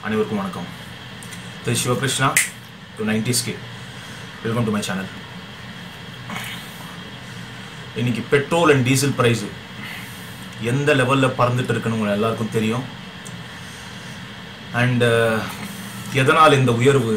அனைவருக்கும் வணக்கம் Thiru Sivakrishna to nineties K welcome to my channel இன்னைக்கு பெட்ரோல் அண்ட் டீசல் ப்ரைஸு எந்த லெவலில் பறந்துட்டு இருக்குன்னு உங்களுக்கு எல்லாருக்கும் தெரியும் அண்டு எதனால் இந்த உயர்வு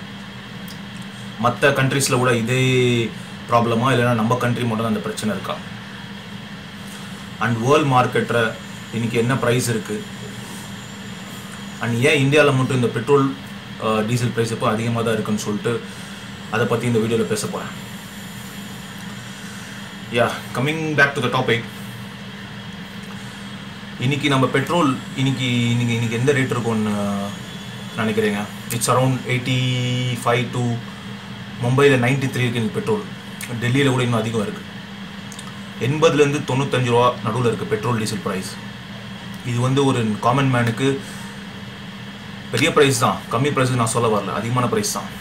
மற்ற கண்ட்ரீஸில் கூட இதே ப்ராப்ளமா இல்லைன்னா நம்ம கண்ட்ரி மட்டும் தான் அந்த பிரச்சனை இருக்கா அண்ட் வேர்ல்ட் மார்க்கெட்டில் இன்னைக்கு என்ன ப்ரைஸ் இருக்குது அண்ட் ஏன் இந்தியாவில் மட்டும் இந்த பெட்ரோல் டீசல் ப்ரைஸ் இப்போ அதிகமாக தான் இருக்குன்னு சொல்லிட்டு அதை பற்றி இந்த வீடியோவில் பேச போகிறேன் yeah coming back to the topic இன்னைக்கு நம்ம பெட்ரோல் இன்னைக்கு இன்னைக்கு இன்னைக்கு எந்த ரேட் இருக்கும்னு நினைக்கிறீங்க it's around eighty five to மும்பையில் நைன்டி த்ரீ இருக்கு இன்னைக்கு பெட்ரோல் டெல்லியில் கூட இன்னும் அதிகம் இருக்குது எண்பதுலேருந்து தொண்ணூத்தஞ்சு ரூபா நடுவில் இருக்குது பெட்ரோல் டீசல் ப்ரைஸ் இது வந்து ஒரு காமன் மேனுக்கு பெரிய ப்ரைஸ் தான் கம்மி ப்ரைஸ் நான் சொல்ல வரல அதிகமான ப்ரைஸ் தான்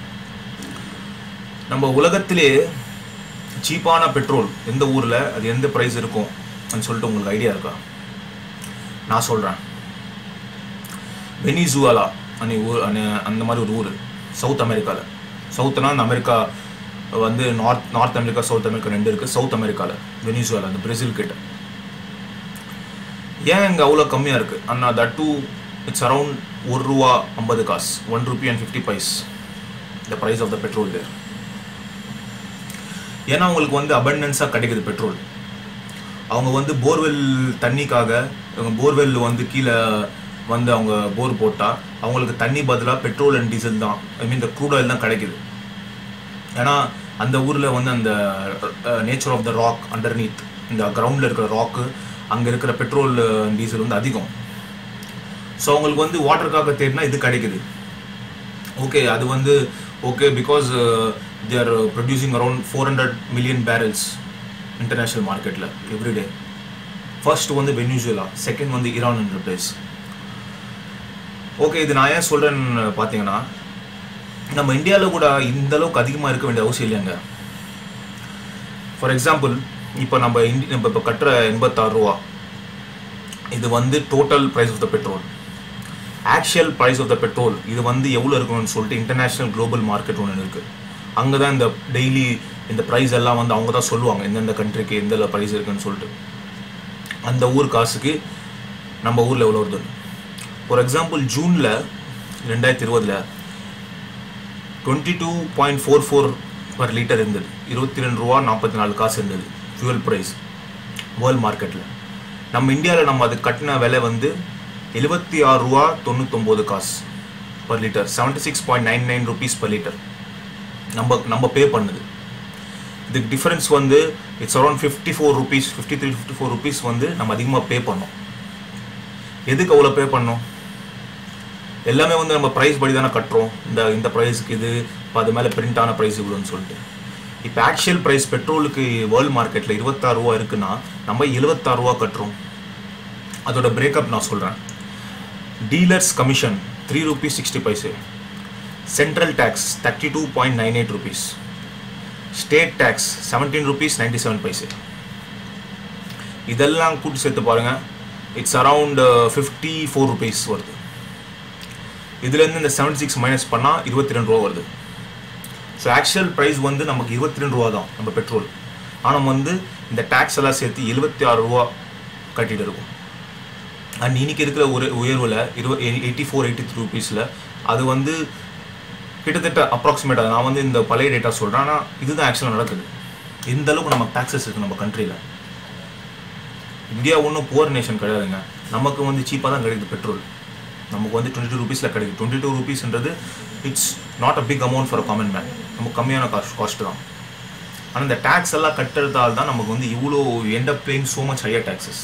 நம்ம உலகத்திலே சீப்பான பெட்ரோல் எந்த ஊரில் அது எந்த ப்ரைஸ் இருக்கும் சொல்லிட்டு உங்களுக்கு ஐடியா இருக்கா நான் சொல்கிறேன் வெனிசுவாலா அன்னை ஊர் அன்னை- அந்த மாதிரி ஒரு ஊர் சவுத் அமெரிக்காவில் சவுத்துனா அந்த அமெரிக்கா வந்து north north America south America ரெண்டு இருக்குது சவுத் அமெரிக்காவில் வெனிசுவாலா அந்த பிரேசில் கிட்ட ஏன் இங்கே அவ்வளோ கம்மியாக இருக்குது அண்ணா தட் டூ இட்ஸ் அரவுண்ட் ஒரு ரூபா ஐம்பது காசு one rupee and fifty paise the price of the petrol there ஏன்னா அவங்களுக்கு வந்து அபண்டன்ஸாக கிடைக்குது பெட்ரோல் அவங்க வந்து போர்வெல் தண்ணிக்காக இவங்க போர்வெல் வந்து கீழே வந்து அவங்க போர் போட்டால் அவங்களுக்கு தண்ணி பதிலாக பெட்ரோல் அண்ட் டீசல் தான் ஐ மீன் இந்த க்ரூட் ஆயில் தான் கிடைக்குது ஏன்னா அந்த ஊரில் வந்து அந்த nature of the rock underneath இந்த கிரவுண்டில் இருக்கிற ராக்கு அங்கே இருக்கிற பெட்ரோல் டீசல் வந்து அதிகம் ஸோ அவங்களுக்கு வந்து வாட்டருக்காக தேடினா இது கிடைக்குது ஓகே அது வந்து okay because they're producing around four hundred million barrels international மார்க்கெட்டில் எவ்ரிடே ஃபர்ஸ்ட் வந்து வெனிசுலா செகண்ட் வந்து ஈரான் என்ற பிளேஸ் ஓகே இது நான் ஏன் சொல்கிறேன்னு பார்த்தீங்கன்னா நம்ம இந்தியாவில் கூட இந்த அளவுக்கு அதிகமாக இருக்க வேண்டிய அவசியம் இல்லைங்க ஃபார் எக்ஸாம்பிள் இப்போ நம்ம இந்தி நம்ம இப்போ கட்டுற எண்பத்தாறு ரூபா இது வந்து total price of the petrol actual price of the petrol இது வந்து எவ்வளோ இருக்கணும்னு சொல்லிட்டு இன்டர்நேஷ்னல் குளோபல் மார்க்கெட் ஒன்று இருக்குது அங்கே தான் இந்த டெய்லி இந்த ப்ரைஸ் எல்லாம் வந்து அவங்க தான் சொல்லுவாங்க எந்தெந்த கண்ட்ரிக்கு எந்த ப்ரைஸ் இருக்குன்னு சொல்லிட்டு அந்த ஊர் காசுக்கு நம்ம ஊரில் எவ்வளோ வருது ஃபார் எக்ஸாம்பிள் ஜூனில் ரெண்டாயிரத்தி இருபதில் twenty two point four four per litre இருந்தது இருபத்தி ரெண்டு ரூபா நாற்பத்தி நாலு காசு இருந்தது ஃபியூவல் ப்ரைஸ் வேர்ல்ட் மார்க்கெட்டில் நம்ம இந்தியாவில் நம்ம அது கட்டின விலை வந்து எழுபத்தி ஆறு ரூபா தொண்ணூத்தொம்பது காசு per litre seventy six point nine nine rupees per litre நம்ம நம்ம பே பண்ணுது இதுக்கு டிஃபரன்ஸ் வந்து it's around fifty four rupees fifty three fifty four rupees வந்து நம்ம அதிகமாக பே பண்ணோம் எதுக்கு அவ்வளோ பே பண்ணோம் எல்லாமே வந்து நம்ம ப்ரைஸ் படி தானே கட்டுறோம் இந்த இந்த ப்ரைஸுக்கு இது இப்போ அது மேலே பிரிண்ட் ஆன ப்ரைஸ் இவ்வளோன்னு சொல்லிட்டு இப்போ ஆக்சுவல் ப்ரைஸ் பெட்ரோலுக்கு வேர்ல்டு மார்க்கெட்டில் இருபத்தாறு ரூபா இருக்குன்னா நம்ம எழுபத்தாறு ரூபா கட்டுறோம் அதோட பிரேக்கப் நான் சொல்கிறேன் dealers commission three rupees sixty paise central tax thirty two point nine eight rupees state tax seventeen rupees ninety seven paise இதெல்லாம் கூட்டி சேர்த்து பாருங்கள் it's around fifty four rupees வருது இதுலேருந்து இந்த செவன்டி சிக்ஸ் மைனஸ் பண்ணால் இருபத்தி ரெண்டு ரூபா வருது ஸோ ஆக்சுவல் ப்ரைஸ் வந்து நமக்கு இருபத்தி ரெண்டு ரூபா தான் நம்ம பெட்ரோல் ஆனால் வந்து இந்த டேக்ஸ் எல்லாம் சேர்த்து எழுபத்தி ஆறு ரூபா கட்டிட்டு இருக்கும் அண்ட் இன்னைக்கு இருக்கிற ஒரு உயர்வில் இருப எயிட்டி ஃபோர் எயிட்டி த்ரீ ருபீஸில் அது வந்து கிட்டத்தட்ட அப்ராக்சிமேட்டாக நான் வந்து இந்த பழைய டேட்டா சொல்கிறேன் ஆனால் இதுதான் ஆக்சுவலாக நடக்குது இந்த அளவுக்கு நம்ம டாக்ஸஸ் இருக்குது நம்ம கண்ட்ரியில் இந்தியா ஒன்றும் புவர் நேஷன் கிடையாதுங்க நமக்கு வந்து சீப்பாக தான் கிடைக்குது பெட்ரோல் நமக்கு வந்து டுவெண்ட்டி டூ ருபீஸில் கிடைக்குது டுவெண்ட்டி டூ ருபீஸ்ன்றது it's not a big amount for a common man நமக்கு கம்மியான காஸ்ட் காஸ்ட் தான் ஆனால் இந்த டேக்ஸ் எல்லாம் கட்டுறதால தான் நமக்கு வந்து இவ்வளோ end up paying so much higher taxes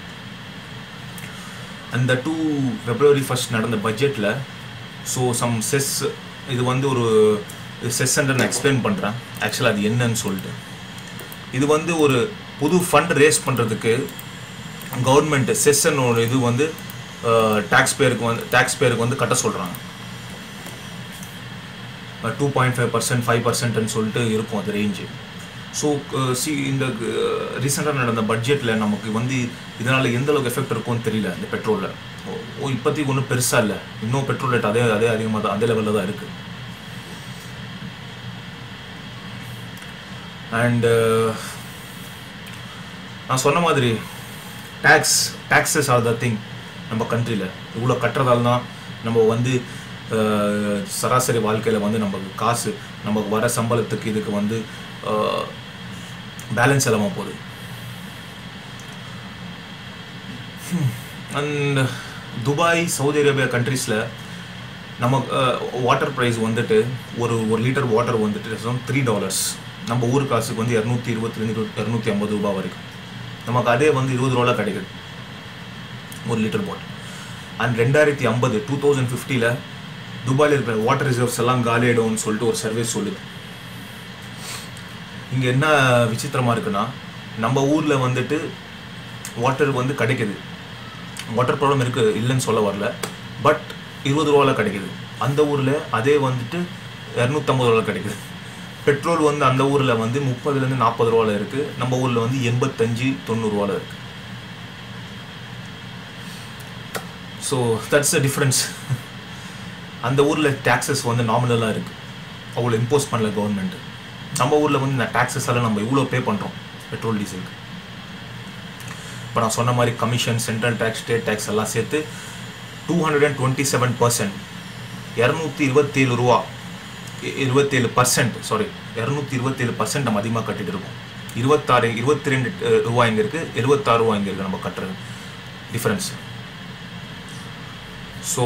அந்த டூ ஃபெப்ரவரி ஃபர்ஸ்ட் நடந்த பட்ஜெட்டில் ஸோ சம் செஸ் இது வந்து ஒரு செஸ் நான் எக்ஸ்பிளைன் பண்ணுறேன் ஆக்சுவலாக அது என்னன்னு சொல்லிட்டு இது வந்து ஒரு புது ஃபண்ட் ரேஸ் பண்ணுறதுக்கு கவர்மெண்ட் செஸ்ன்னு ஒரு இது வந்து டேக்ஸ் பேருக்கு வந்து டேக்ஸ் பேருக்கு வந்து கட்ட சொல்கிறாங்க two point five percent five பர்சன்ட்னு சொல்லிட்டு இருக்கும் அது ரேஞ்சு ஸோ சி இந்த ரீசெண்டாக நடந்த பட்ஜெட்டில் நமக்கு வந்து இதனால் எந்த அளவுக்கு எஃபெக்ட் இருக்கும்னு தெரியல இந்த பெட்ரோலில் ஓ இப்போதைக்கு ஒன்றும் பெருசாக இல்லை இன்னும் பெட்ரோல் ரேட் அதே அதே அதிகமாக தான் அதே லெவலில் தான் இருக்குது அண்டு நான் சொன்ன மாதிரி tax taxes are the thing நம்ம கண்ட்ரியில் இவ்வளோ கட்டுறதால தான் நம்ம வந்து அஹ், சராசரி வாழ்க்கையில் வந்து நமக்கு காசு நமக்கு வர சம்பளத்துக்கு இதுக்கு வந்து பேலன்ஸ் இல்லாமல் போகுது அண்ட் துபாய் சவுதி அரேபியா கண்ட்ரீஸில் நமக்கு வாட்டர் ப்ரைஸ் வந்துட்டு ஒரு ஒரு லிட்டர் வாட்டர் வந்துட்டு த்ரீ டாலர்ஸ் நம்ம ஊர் காசுக்கு வந்து இரநூத்தி இருபத்திலேருந்து இரநூத்தி ஐம்பது ரூபாய் வரைக்கும் நமக்கு அதே வந்து இருபது ரூபாவில் கிடைக்குது ஒரு லிட்டர் பாட்டில் அண்ட் ரெண்டாயிரத்தி ஐம்பது டூ தௌசண்ட் ஃபிஃப்டியில் துபாயில் இருக்கிற வாட்டர் ரிசர்வ்ஸ் எல்லாம் காலியாயிடும்னு சொல்லிட்டு ஒரு சர்வே சொல்லுது இங்கே என்ன விசித்திரமாக இருக்குன்னா நம்ம ஊரில் வந்துட்டு வாட்டர் வந்து கிடைக்குது வாட்டர் ப்ராப்ளம் இருக்குது இல்லைன்னு சொல்ல வரல பட் இருபது ரூபாவில் கிடைக்குது அந்த ஊரில் அதே வந்துட்டு இரநூத்தம்பது ரூபாவில் கிடைக்குது பெட்ரோல் வந்து அந்த ஊரில் வந்து முப்பதுலேருந்து நாற்பது ரூபாவில் இருக்குது நம்ம ஊரில் வந்து எண்பத்தஞ்சு தொண்ணூறுரூவாவில் இருக்குது ஸோ தட்ஸ் த டிஃப்ரென்ஸ் அந்த ஊரில் டேக்ஸஸ் வந்து நாமினலாக இருக்குது அவ்வளோ இம்போஸ் பண்ணல கவர்மெண்ட் நம்ம ஊரில் வந்து இந்த டேக்ஸஸ் எல்லாம் நம்ம இவ்வளோ பே பண்ணுறோம் பெட்ரோல் டீசலுக்கு இப்போ நான் சொன்ன மாதிரி commission central tax state tax எல்லாம் சேர்த்து two hundred and twenty seven percent இரநூத்தி இருபத்தேழு ரூபா இ- இருபத்தேழு பர்சன்ட் சாரி இரநூத்தி இருபத்தேழு பர்சன்ட் நம்ம அதிகமாக கட்டிட்டு இருக்கோம் இருபத்தாறு இருபத்தி ரெண்டு ரூபா இங்கே இருக்குது எழுபத்தாறு ரூபா இங்கே இருக்குது நம்ம கட்டுறது டிஃப்ரென்ஸ் ஸோ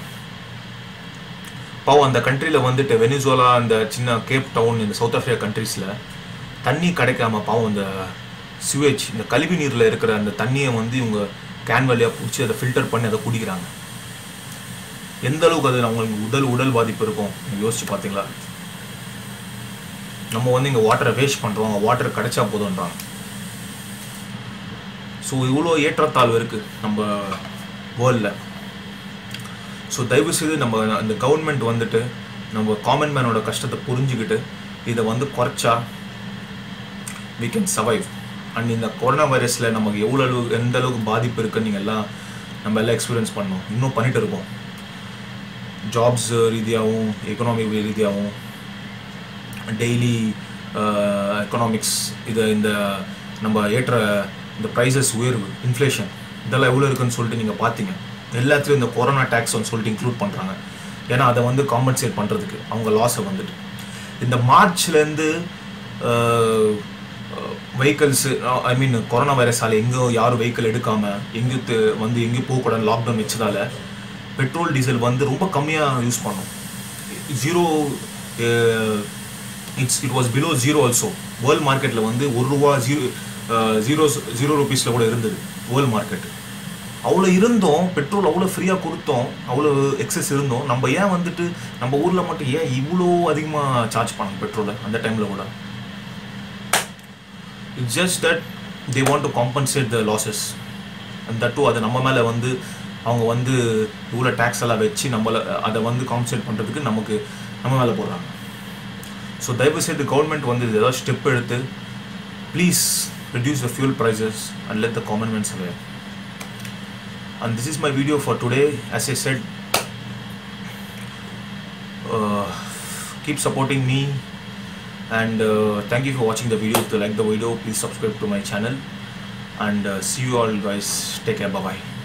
பாவம் அந்த கண்ட்ரியில் வந்துட்டு வெனிசுவலா அந்த சின்ன கேப் டவுன் இந்த சவுத் ஆஃப்ரிக்கா கண்ட்ரீஸில் தண்ணி கிடைக்காம பாவம் இந்த சுவேஜ் இந்த கழிவு நீரில் இருக்கிற அந்த தண்ணியை வந்து இவங்க கேன் வழியாக பிடிச்சி அதை ஃபில்டர் பண்ணி அதை குடிக்கிறாங்க எந்த அளவுக்கு அது அவங்களுக்கு உடல் உடல் பாதிப்பு இருக்கும் நீங்க யோசிச்சு பார்த்தீங்களா நம்ம வந்து இங்கே வாட்டரை வேஸ்ட் பண்ணுறோம் வாட்டர் கிடைச்சா போதுன்றாங்க ஸோ இவ்வளோ ஏற்றத்தாழ்வு இருக்குது நம்ம வேர்ல்டில் ஸோ தயவு செய்து நம்ம இந்த கவர்மெண்ட் வந்துட்டு நம்ம காமன் மேனோட கஷ்டத்தை புரிஞ்சுக்கிட்டு இதை வந்து குறைச்சா we கேன் சர்வைவ் அண்ட் இந்த கொரோனா வைரஸில் நமக்கு எவ்வளோ அளவு எந்த அளவுக்கு பாதிப்பு இருக்குன்னு நீங்கள் எல்லாம் நம்ம எல்லாம் எக்ஸ்பீரியன்ஸ் பண்ணோம் இன்னும் பண்ணிட்டு இருக்கோம் ஜாப்ஸ் ரீதியாகவும் எக்கனாமிக் ரீதியாகவும் டெய்லி எக்கனாமிக்ஸ் இதை இந்த நம்ம ஏற்ற இந்த ப்ரைஸஸ் உயர்வு இன்ஃப்ளேஷன் இதெல்லாம் எவ்வளோ இருக்குன்னு சொல்லிட்டு நீங்கள் பார்த்தீங்க எல்லாத்துலேயும் இந்த கொரோனா டேக்ஸ்னு சொல்லிட்டு இன்க்ளூட் பண்ணுறாங்க ஏன்னா அதை வந்து காம்பன்சேட் பண்ணுறதுக்கு அவங்க லாஸை வந்துட்டு இந்த மார்ச்லேருந்து வெஹிக்கல்ஸு ஐ மீன் கொரோனா வைரஸால் எங்கேயும் யாரும் வெஹிக்கிள் எடுக்காமல் எங்கேயும் தெ- வந்து எங்கேயும் போகக்கூடாது லாக்டவுன் வச்சதால பெட்ரோல் டீசல் வந்து ரொம்ப கம்மியாக யூஸ் பண்ணோம் zero it's it was below zero also world மார்க்கெட்டில் வந்து ஒரு ரூபா ஜீரோ ஜீரோ ஜீரோ ருபீஸில் கூட இருந்தது வேர்ல்ட் மார்க்கெட் அவ்வளோ இருந்தோம் பெட்ரோல் அவ்வளோ ஃப்ரீயாக கொடுத்தோம் அவ்வளோ எக்ஸஸ் இருந்தோம் நம்ம ஏன் வந்துட்டு நம்ம ஊரில் மட்டும் ஏன் இவ்வளோ அதிகமாக சார்ஜ் பண்ணோம் பெட்ரோலை அந்த டைமில் கூட it's just that they want to compensate the losses and that அது நம்ம மேலே வந்து அவங்க வந்து இவ்வளோ டேக்ஸ் எல்லாம் வச்சு நம்மளை அதை வந்து காம்பன்சேட் பண்ணுறதுக்கு நமக்கு நம்ம மேலே போடுறாங்க ஸோ தயவு செய்து கவர்மெண்ட் வந்து இது ஏதாவது ஸ்டெப் எடுத்து please reduce the fuel prices and let the common man survive and this is my video for today as i said uh, keep supporting me and uh, thank you for watching the video if you like the video please subscribe to my channel and uh, see you all guys take care bye bye